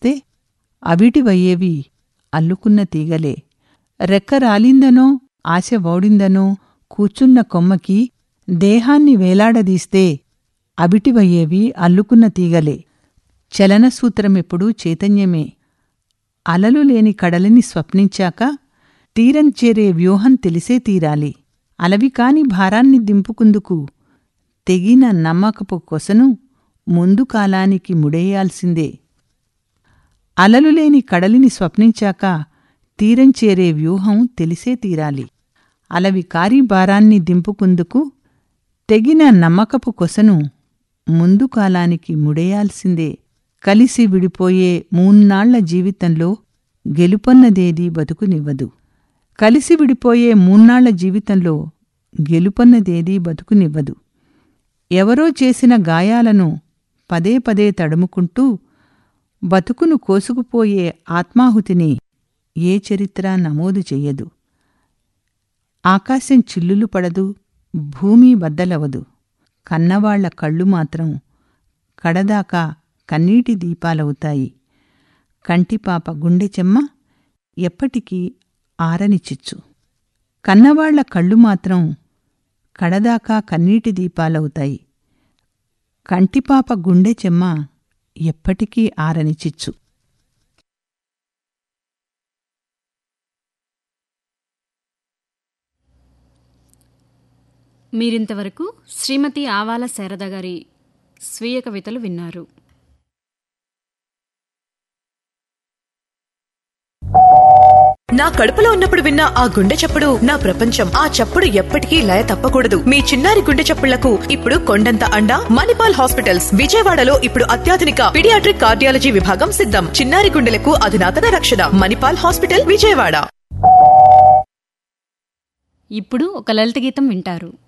వేలాడదీస్తే అవిటివయ్యేవి అల్లుకున్న తీగలే రెక్క రాలిందనో ఆశ వౌడిందనో కూచున్న కొమ్మకి దేహాన్ని వేలాడదీస్తే అవిటివయ్యేవి అల్లుకున్న తీగలే చలనసూత్రమెప్పుడూ చైతన్యమే అలలు లేని కడలిని స్వప్నించాక తీరం చేరే వ్యూహం తెలిసే తీరాలి అలవి కాని భారాన్ని దింపుకుందుకు తెగిన నమ్మకపు కొసను ముందు కాలానికి ముడేయాల్సిందే అలలు లేని కడలిని స్వప్నించాక తీరం చేరే వ్యూహం తెలిసే తీరాలి అలవి కారి భారాన్ని దింపుకుందుకు తెగిన నమ్మకపు కొసను ముందు కాలానికి ముడేయాల్సిందే కలిసి విడిపోయే మూన్నాళ్ల జీవితంలో గెలుపన్నదేదీ బతుకునివ్వదు కలిసి విడిపోయే మూన్నాళ్ల జీవితంలో గెలుపన్నదేదీ బతుకునివ్వదు ఎవరో చేసిన గాయాలను పదే పదే తడుముకుంటూ బతుకును కోసుకుపోయే ఆత్మాహుతిని ఏ చరిత్ర నమోదు చెయ్యదు ఆకాశం చిల్లులు పడదు భూమి బద్దలవదు కన్నవాళ్ల కళ్ళు మాత్రం కడదాకా కన్నీటి దీపాలవుతాయి కంటిపాప గుండె చెమ్మ ఎప్పటికీ ఆరని చిచ్చు కన్నవాళ్ల కళ్ళు మాత్రం కడదాకా కన్నీటి దీపాలవుతాయి కంటిపాప గుండె చెమ్మ ఎప్పటికీ ఆరని చిచ్చు మీరింతవరకు శ్రీమతి ఆవాల శారద గారి స్వీయ కవితలు విన్నారు నా కడుపులో ఉన్నప్పుడు విన్న ఆ గుండె చప్పుడు నా ప్రపంచం ఆ చప్పుడు ఎప్పటికీ లయ తప్పకూడదు మీ చిన్నారి గుండె చప్పుళ్లకు ఇప్పుడు కొండంత అండ మణిపాల్ హాస్పిటల్స్ విజయవాడలో ఇప్పుడు అత్యాధునిక పిడియాట్రిక్ కార్డియాలజీ విభాగం సిద్ధం చిన్నారి గుండెలకు అధునాతన రక్షణ మణిపాల్ హాస్పిటల్ విజయవాడ ఇప్పుడు ఒక లలిత గీతం వింటారు